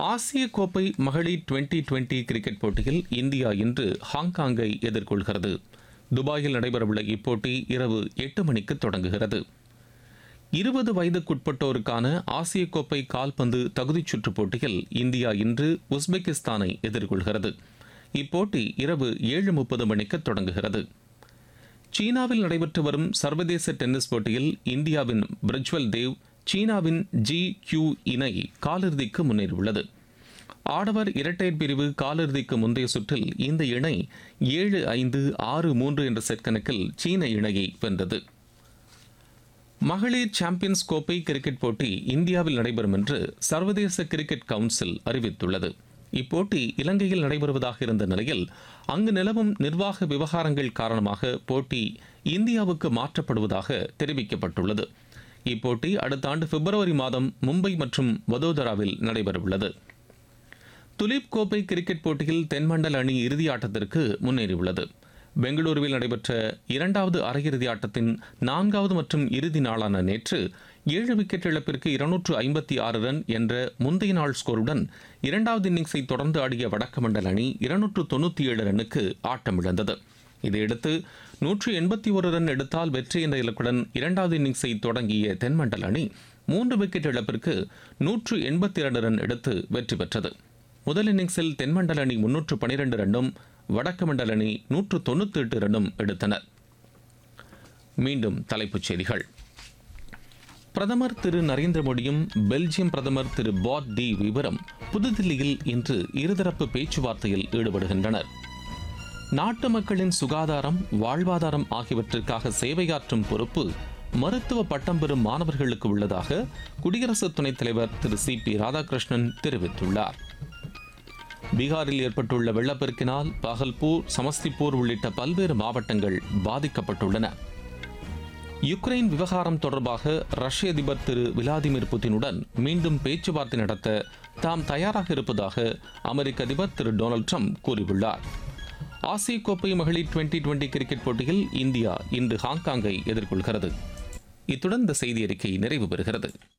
ஆசிய கோப்பை மகளிர் டுவெண்டி டுவெண்டி கிரிக்கெட் போட்டியில் இந்தியா இன்று ஹாங்காங்கை எதிர்கொள்கிறது துபாயில் நடைபெறவுள்ள இப்போட்டி இரவு எட்டு மணிக்கு தொடங்குகிறது இருபது வயதுக்குட்பட்டோருக்கான ஆசிய கோப்பை கால்பந்து தகுதிச் சுற்றுப் போட்டியில் இந்தியா இன்று உஸ்பெகிஸ்தானை எதிர்கொள்கிறது இப்போட்டி இரவு ஏழு முப்பது மணிக்கு தொடங்குகிறது சீனாவில் நடைபெற்று வரும் சர்வதேச டென்னிஸ் போட்டியில் இந்தியாவின் பிரஜ்வல் தேவ் சீனாவின் ஜி கியூ இணை காலிறுதிக்கு முன்னேறியுள்ளது ஆடவர் இரட்டையர் பிரிவு காலிறுதிக்கு முந்தைய சுற்றில் இந்த இணை ஏழு ஐந்து ஆறு மூன்று என்ற செட் கணக்கில் சீன இணையை வென்றது மகளிர் சாம்பியன்ஸ் கோப்பை கிரிக்கெட் போட்டி இந்தியாவில் நடைபெறும் என்று சர்வதேச கிரிக்கெட் கவுன்சில் அறிவித்துள்ளது இப்போட்டி இலங்கையில் நடைபெறுவதாக இருந்த நிலையில் அங்கு நிலவும் நிர்வாக விவகாரங்கள் காரணமாக போட்டி இந்தியாவுக்கு மாற்றப்படுவதாக தெரிவிக்கப்பட்டுள்ளது இப்போட்டி அடுத்த ஆண்டு பிப்ரவரி மாதம் மும்பை மற்றும் வதோதராவில் நடைபெறவுள்ளது துலீப் கோப்பை கிரிக்கெட் போட்டியில் தென்மண்டல அணி இறுதி ஆட்டத்திற்கு முன்னேறியுள்ளது பெங்களூருவில் நடைபெற்ற இரண்டாவது அரையிறுதி ஆட்டத்தின் நான்காவது மற்றும் இறுதி நாளான நேற்று ஏழு விக்கெட் இழப்பிற்கு இருநூற்று ஐம்பத்தி ஆறு ரன் என்ற முந்தைய நாள் ஸ்கோருடன் இரண்டாவது இன்னிங்ஸை தொடர்ந்து ஆடிய வடக்கமண்டல அணி இருநூற்று தொண்ணூற்றி ஏழு ரன்னுக்கு ஆட்டமிழந்தது இதையடுத்து நூற்று எண்பத்தி ஒரு ரன் எடுத்தால் வெற்றி என்ற இலக்குடன் இரண்டாவது இன்னிங்ஸை தொடங்கிய தென்மண்டல அணி மூன்று விக்கெட் இழப்பிற்கு நூற்று எண்பத்தி இரண்டு ரன் எடுத்து வெற்றி பெற்றது முதல் இன்னிங்ஸில் தென்மண்டல அணி முன்னூற்று பனிரெண்டு ரன்னும் வடக்கு மண்டல அணி நூற்று தொண்ணூற்றி எட்டு ரன்னும் எடுத்தனர் மீண்டும் தலைப்புச் செய்திகள் பிரதமர் திரு நரேந்திர மோடியும் பெல்ஜியம் பிரதமர் திரு பாட் டி விவரம் புதுதில்லியில் இன்று இருதரப்பு பேச்சுவார்த்தையில் ஈடுபடுகின்றனர் நாட்டு மக்களின் சுகாதாரம் வாழ்வாதாரம் ஆகியவற்றிற்காக சேவையாற்றும் பொறுப்பு மருத்துவ பட்டம் பெறும் மாணவர்களுக்கு உள்ளதாக குடியரசு துணைத் தலைவர் திரு சி பி ராதாகிருஷ்ணன் தெரிவித்துள்ளார் பீகாரில் ஏற்பட்டுள்ள வெள்ளப்பெருக்கினால் பகல்பூர் சமஸ்திபூர் உள்ளிட்ட பல்வேறு மாவட்டங்கள் பாதிக்கப்பட்டுள்ளன யுக்ரைன் விவகாரம் தொடர்பாக ரஷ்ய அதிபர் திரு விளாடிமிர் புதினுடன் மீண்டும் பேச்சுவார்த்தை நடத்த தாம் தயாராக இருப்பதாக அமெரிக்க அதிபர் திரு டொனால்டு ட்ரம்ப் கூறியுள்ளார் ஆசிய கோப்பை மகளிர் டுவெண்டி டுவெண்டி கிரிக்கெட் போட்டியில் இந்தியா இன்று ஹாங்காங்கை எதிர்கொள்கிறது இத்துடன் இந்த செய்தி அறிக்கை நிறைவு பெறுகிறது